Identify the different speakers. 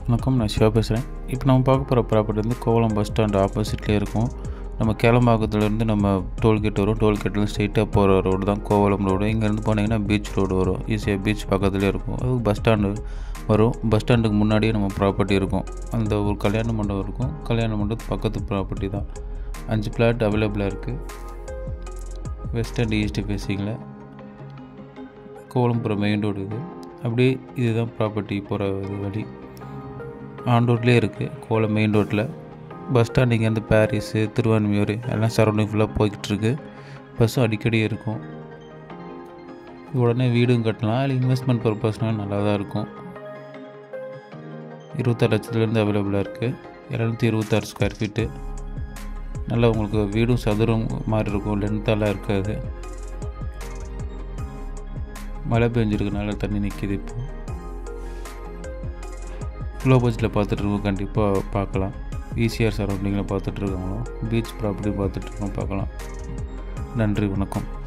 Speaker 1: வணக்கம் நான் சிவா பேசுகிறேன் இப்போ நம்ம பார்க்க போகிற ப்ராப்பர்ட்டி வந்து கோவளம் பஸ் ஸ்டாண்ட் ஆப்போசிட்லேயே இருக்கும் நம்ம கேளம்பாக்கத்துலேருந்து நம்ம டோல்கேட் வரும் டோல்கேட்லேருந்து ஸ்ட்ரெயிட்டாக போகிற ரோடு தான் கோவளம் ரோடு இங்கேருந்து போனீங்கன்னா பீச் ரோடு வரும் ஈஸியாக பீச் பக்கத்துலேயே இருக்கும் அது பஸ் ஸ்டாண்டு வரும் பஸ் ஸ்டாண்டுக்கு முன்னாடியே நம்ம ப்ராப்பர்ட்டி இருக்கும் அந்த ஒரு கல்யாண மண்டபம் இருக்கும் கல்யாண மண்டபத்து பக்கத்து ப்ராப்பர்ட்டி தான் அஞ்சு பிளாட் அவைலபிளாக இருக்குது வெஸ்ட் அண்ட் ஈஸ்ட் ஃபேஸிங்கில் கோவளம்புரம் மெயின் ரோடு இது அப்படியே இதுதான் ப்ராப்பர்ட்டி போகிற இது வழி ஆன் ரோட்லேயே இருக்குது கோலம் மெயின் ரோட்டில் பஸ் ஸ்டாண்ட் இங்கேருந்து பாரிஸு திருவான்மியூர் எல்லாம் சரௌண்டிங் ஃபுல்லாக போய்கிட்டுருக்கு பஸ்ஸும் அடிக்கடி இருக்கும் உடனே வீடும் கட்டலாம் இல்லை இன்வெஸ்ட்மெண்ட் பர்பஸ்னால் நல்லா தான் இருக்கும் இருபத்தாறு லட்சத்துலேருந்து அவைலபிளாக இருக்குது இரநூத்தி இருபத்தாறு ஸ்கொயர் ஃபீட்டு நல்லா உங்களுக்கு வீடும் சதுரம் மாதிரி இருக்கும் லென்த்தெல்லாம் இருக்காது மழை பெஞ்சிருக்கனால தண்ணி நிற்கிது இப்போ லோ பட்ஜெட்டில் பார்த்துட்ருக்கோம் கண்டிப்பாக பார்க்கலாம் ஈசிஆர் சரௌண்டிங்கில் பார்த்துட்ருக்காங்களோ பீச் ப்ராப்பர்ட்டி பார்த்துட்ருக்கோம் பார்க்கலாம் நன்றி வணக்கம்